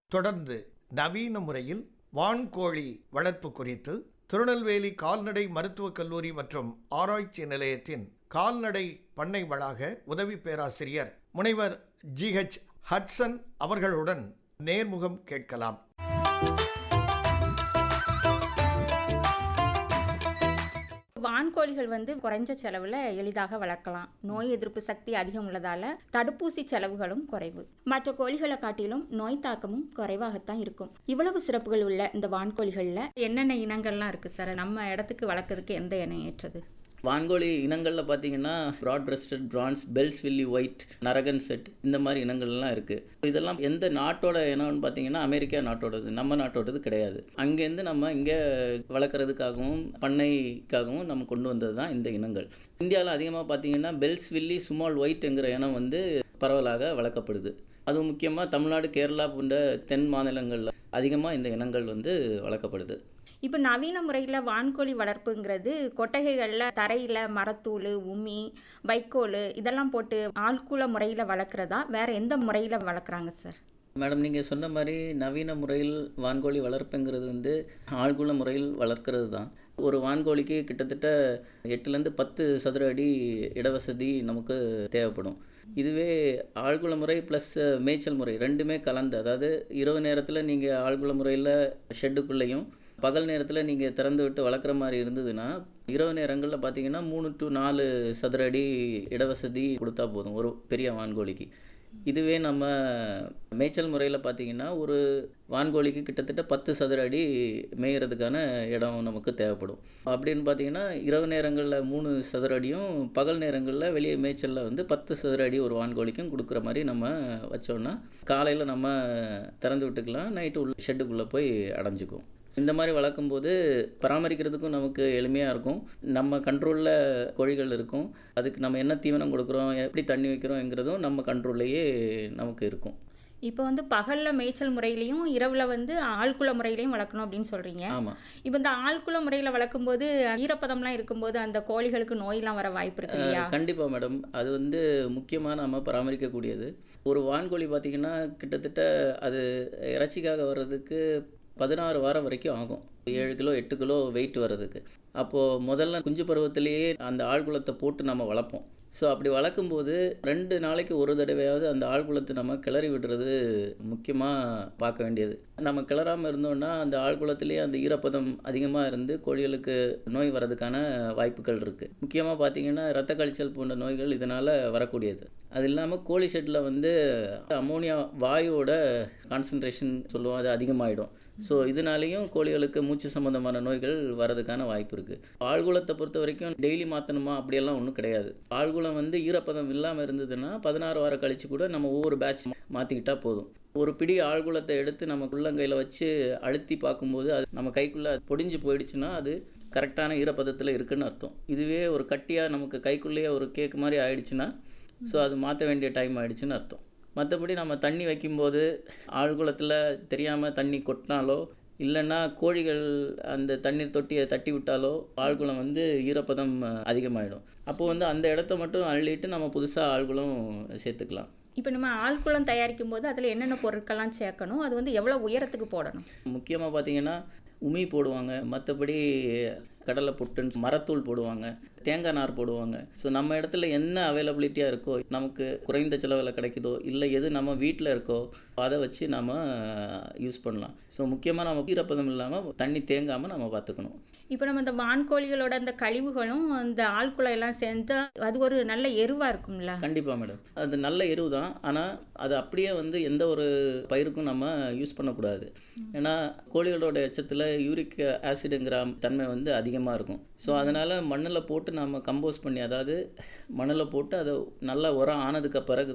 தொடர்ந்து நவீன முறையில் வான்கோழி வளர்ப்பு குறித்து திருநெல்வேலி கால்நடை மருத்துவக் கல்லூரி மற்றும் ஆராய்ச்சி நிலையத்தின் கால்நடை பண்ணை வளாக உதவி பேராசிரியர் முனைவர் ஜிஹெச் ஹட்சன் அவர்களுடன் நேர்முகம் கேட்கலாம் வான்கோழிகள் வந்து குறைஞ்ச செலவில் எளிதாக வளர்க்கலாம் நோய் எதிர்ப்பு சக்தி அதிகம் உள்ளதால தடுப்பூசி செலவுகளும் குறைவு மற்ற கோழிகளை காட்டிலும் நோய் தாக்கமும் குறைவாகத்தான் இருக்கும் இவ்வளவு சிறப்புகள் உள்ள இந்த வான்கோழிகளில் என்னென்ன இனங்கள்லாம் இருக்கு சார் நம்ம இடத்துக்கு வளர்க்கறதுக்கு எந்த இனம் ஏற்றது வான்கோழி இனங்களில் பார்த்தீங்கன்னா broad breasted bronze Beltsville white Narragansett இந்த மாதிரி இனங்கள்லாம் இருக்குது இதெல்லாம் எந்த நாட்டோட இனம்னு பார்த்தீங்கன்னா அமெரிக்கா நாட்டோடது நம்ம நாட்டோடது கிடையாது அங்கேருந்து நம்ம இங்கே வளர்க்குறதுக்காகவும் பண்ணைக்காகவும் நம்ம கொண்டு வந்தது தான் இந்த இனங்கள் இந்தியாவில் அதிகமாக பார்த்தீங்கன்னா பெல்ஸ் வில்லி சுமால் ஒயிட்ங்கிற இனம் வந்து பரவலாக வளர்க்கப்படுது அதுவும் முக்கியமாக தமிழ்நாடு கேரளா போன்ற தென் மாநிலங்களில் அதிகமாக இந்த இனங்கள் வந்து வளர்க்கப்படுது இப்போ நவீன முறையில் வான்கோழி வளர்ப்புங்கிறது கொட்டகைகளில் தரையில் மரத்தூள் உமி வைக்கோல் இதெல்லாம் போட்டு ஆழ்குள முறையில் வளர்க்குறதா வேற எந்த முறையில் வளர்க்குறாங்க சார் மேடம் நீங்கள் சொன்ன மாதிரி நவீன முறையில் வான்கோழி வளர்ப்புங்கிறது வந்து ஆழ்குள முறையில் வளர்க்கிறது தான் ஒரு வான்கோழிக்கு கிட்டத்தட்ட எட்டுலேருந்து பத்து சதுர அடி இடவசதி நமக்கு தேவைப்படும் இதுவே ஆழ்குள முறை ப்ளஸ் மேய்ச்சல் முறை ரெண்டுமே கலந்து அதாவது இரவு நேரத்தில் நீங்கள் ஆழ்குள முறையில் ஷெட்டுக்குள்ளேயும் பகல் நேரத்தில் நீங்கள் திறந்து விட்டு வளர்க்குற மாதிரி இருந்ததுன்னா இரவு நேரங்களில் பார்த்தீங்கன்னா மூணு டு நாலு சதுர அடி இடவசதி கொடுத்தா போதும் ஒரு பெரிய வான்கோழிக்கு இதுவே நம்ம மேய்ச்சல் முறையில் பார்த்தீங்கன்னா ஒரு வான்கோழிக்கு கிட்டத்தட்ட பத்து சதுர அடி மேய்கிறதுக்கான இடம் நமக்கு தேவைப்படும் அப்படின்னு பார்த்தீங்கன்னா இரவு நேரங்களில் மூணு சதுர அடியும் பகல் நேரங்களில் வெளியே மேய்ச்சலில் வந்து பத்து சதுர அடி ஒரு வான்கோழிக்கும் கொடுக்குற மாதிரி நம்ம வச்சோன்னா காலையில் நம்ம திறந்து விட்டுக்கலாம் நைட்டு உள்ள ஷெட்டுக்குள்ளே போய் அடைஞ்சிக்கும் இந்த மாதிரி வளர்க்கும்போது பராமரிக்கிறதுக்கும் நமக்கு எளிமையாக இருக்கும் நம்ம கண்ட்ரோலில் கோழிகள் இருக்கும் அதுக்கு நம்ம என்ன தீவனம் கொடுக்குறோம் எப்படி தண்ணி வைக்கிறோங்கிறதும் நம்ம கண்ட்ரோல்லையே நமக்கு இருக்கும் இப்போ வந்து பகலில் மேய்ச்சல் முறையிலையும் இரவில் வந்து ஆழ்குள முறையிலையும் வளர்க்கணும் அப்படின்னு சொல்கிறீங்க ஆமாம் இப்போ இந்த ஆழ்குள முறையில் வளர்க்கும்போது ஈரப்பதம்லாம் இருக்கும்போது அந்த கோழிகளுக்கு நோயெல்லாம் வர வாய்ப்பு இருக்கு இல்லையா கண்டிப்பாக மேடம் அது வந்து முக்கியமாக நம்ம பராமரிக்கக்கூடியது ஒரு வான்கோழி பார்த்திங்கன்னா கிட்டத்தட்ட அது இறைச்சிக்காக வர்றதுக்கு பதினாறு வாரம் வரைக்கும் ஆகும் ஏழு கிலோ எட்டு கிலோ வெயிட் வர்றதுக்கு அப்போது முதல்ல குஞ்சு பருவத்திலேயே அந்த ஆழ்குளத்தை போட்டு நம்ம வளர்ப்போம் ஸோ அப்படி வளர்க்கும்போது ரெண்டு நாளைக்கு ஒரு தடவையாவது அந்த ஆழ்குளத்தை நம்ம கிளறி விடுறது முக்கியமாக பார்க்க வேண்டியது நம்ம கிளறாமல் இருந்தோம்னா அந்த ஆழ்குளத்திலேயே அந்த ஈரப்பதம் அதிகமாக இருந்து கோழிகளுக்கு நோய் வர்றதுக்கான வாய்ப்புகள் இருக்குது முக்கியமாக பார்த்தீங்கன்னா ரத்த கழிச்சல் போன்ற நோய்கள் இதனால் வரக்கூடியது அது இல்லாமல் கோழி ஷெட்டில் வந்து அமோனியா வாயுவோட கான்சன்ட்ரேஷன் சொல்லுவோம் அது அதிகமாகிடும் ஸோ இதனாலேயும் கோழிகளுக்கு மூச்சு சம்மந்தமான நோய்கள் வரதுக்கான வாய்ப்பு இருக்குது ஆழ்குளத்தை பொறுத்த வரைக்கும் டெய்லி மாற்றணுமா அப்படியெல்லாம் ஒன்றும் கிடையாது ஆழ்குளம் வந்து ஈரப்பதம் இல்லாமல் இருந்ததுன்னா பதினாறு வாரம் கழிச்சு கூட நம்ம ஒவ்வொரு பேட்ச் மாற்றிக்கிட்டா போதும் ஒரு பிடி ஆழ்குளத்தை எடுத்து நம்ம உள்ளங்கையில் வச்சு அழுத்தி பார்க்கும்போது அது நம்ம கைக்குள்ளே பொடிஞ்சு போயிடுச்சுன்னா அது கரெக்டான ஈரப்பதத்தில் இருக்குன்னு அர்த்தம் இதுவே ஒரு கட்டியாக நமக்கு கைக்குள்ளேயே ஒரு கேக் மாதிரி ஆயிடுச்சுன்னா ஸோ அது மாற்ற வேண்டிய டைம் ஆயிடுச்சுன்னு அர்த்தம் மற்றபடி நம்ம தண்ணி வைக்கும்போது ஆழ்குளத்தில் தெரியாமல் தண்ணி கொட்டினாலோ இல்லைன்னா கோழிகள் அந்த தண்ணீர் தொட்டியை தட்டி விட்டாலோ ஆழ்குளம் வந்து ஈரப்பதம் அதிகமாகிடும் அப்போது வந்து அந்த இடத்த மட்டும் அள்ளிட்டு நம்ம புதுசாக ஆழ்குளம் சேர்த்துக்கலாம் இப்போ நம்ம ஆழ்குளம் தயாரிக்கும் போது அதில் என்னென்ன பொருட்கள்லாம் சேர்க்கணும் அது வந்து எவ்வளோ உயரத்துக்கு போடணும் முக்கியமாக பார்த்தீங்கன்னா உமி போடுவாங்க மற்றபடி கடலை புட்டுன்னு மரத்தூள் போடுவாங்க தேங்காய் நார் போடுவாங்க ஸோ நம்ம இடத்துல என்ன அவைலபிலிட்டியாக இருக்கோ நமக்கு குறைந்த செலவில் கிடைக்குதோ இல்லை எது நம்ம வீட்டில் இருக்கோ அதை வச்சு நம்ம யூஸ் பண்ணலாம் ஸோ முக்கியமாக நம்ம ஈரப்பதம் இல்லாமல் தண்ணி தேங்காமல் நம்ம பார்த்துக்கணும் இப்போ நம்ம இந்த வான்கோழிகளோட அந்த கழிவுகளும் இந்த ஆழ்குளம் எல்லாம் சேர்ந்து அது ஒரு நல்ல எருவாக இருக்கும்ல கண்டிப்பாக மேடம் அது நல்ல எருவு தான் ஆனால் அது அப்படியே வந்து எந்த ஒரு பயிருக்கும் நம்ம யூஸ் பண்ணக்கூடாது ஏன்னா கோழிகளோட எச்சத்தில் யூரிக் ஆசிடுங்கிற தன்மை வந்து அதிகமாக இருக்கும் ஸோ அதனால் மண்ணில் போட்டு நம்ம கம்போஸ் பண்ணி அதாவது மண்ணில் போட்டு அதை நல்லா உரம் ஆனதுக்கு பிறகு